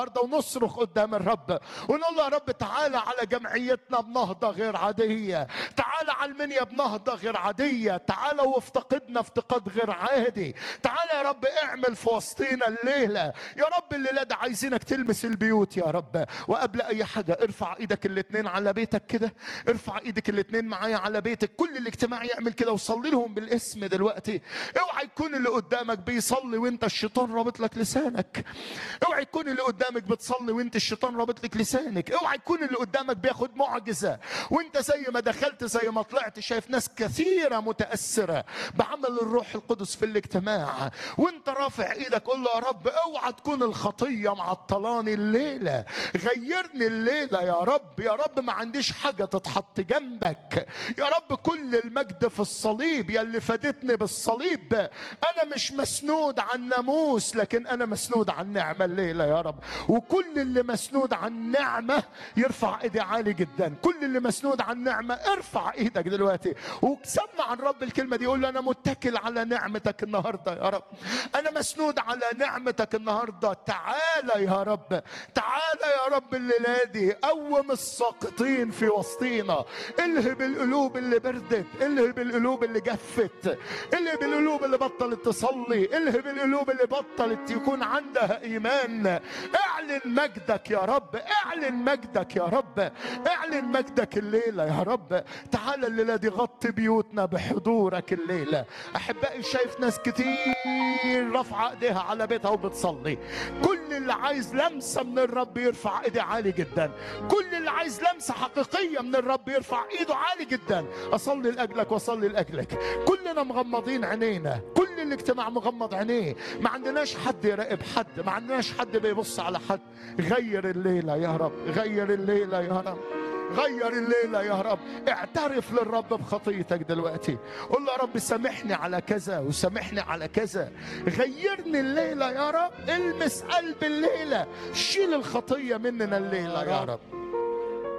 النهارده ونصرخ قدام الرب ونقول له يا رب تعالى على جمعيتنا بنهضه غير عاديه تعالى على المنيا بنهضه غير عاديه تعالى وافتقدنا افتقاد غير عادي تعالى يا رب اعمل في وسطينا الليله يا رب الليله ده عايزينك تلمس البيوت يا رب وقبل اي حاجه ارفع ايدك الاثنين على بيتك كده ارفع ايدك الاثنين معايا على بيتك كل الاجتماع يعمل كده وصلي لهم بالاسم دلوقتي اوعى يكون اللي قدامك بيصلي وانت الشيطان رابط لك لسانك اوعى يكون اللي قدامك بتصلي وانت الشيطان رابط لك لسانك اوعى يكون اللي قدامك بياخد معجزه وانت زي ما دخلت زي ما طلعت شايف ناس كثيره متاثره بعمل الروح القدس في الاجتماع وانت رافع ايدك قول له يا رب اوعى تكون الخطيه معطلاني الليله غيرني الليله يا رب يا رب ما عنديش حاجه تتحط جنبك يا رب كل المجد في الصليب يا اللي فادتني بالصليب انا مش مسنود عن ناموس لكن انا مسنود عن نعمه الليله يا رب وكل اللي مسنود عن نعمه يرفع ايدي عالي جدا كل اللي مسنود عن نعمه ارفع ايدك دلوقتي وسمع عن رب الكلمه دي يقول له انا متكل على نعمتك النهارده يا رب انا مسنود على نعمتك النهارده تعالى يا رب تعالى يا رب الليله دي قوم الساقطين في وسطينا الهب القلوب اللي بردت الهب القلوب اللي جفت الهب القلوب اللي بطلت تصلي الهب القلوب اللي بطلت يكون عندها ايمان اعلن مجدك يا رب اعلن مجدك يا رب اعلن مجدك الليله يا رب تعالى الليله دي غطي بيوتنا بحضورك الليله احبائي شايف ناس كتير رافعه ايديها على بيتها وبتصلي كل اللي عايز لمسه من الرب يرفع ايدي عالي جدا كل اللي عايز لمسه حقيقيه من الرب يرفع ايده عالي جدا اصلي لاجلك واصلي لاجلك كلنا مغمضين عينينا كل الاجتماع مغمض عينيه ما عندناش حد يراقب حد ما عندناش حد بيبص على حد غير الليله يا رب غير الليله يا رب غير الليله يا رب اعترف للرب بخطيتك دلوقتي قول له يا رب سامحني على كذا وسامحني على كذا غيرني الليله يا رب المس قلب الليله شيل الخطيه مننا الليله يا رب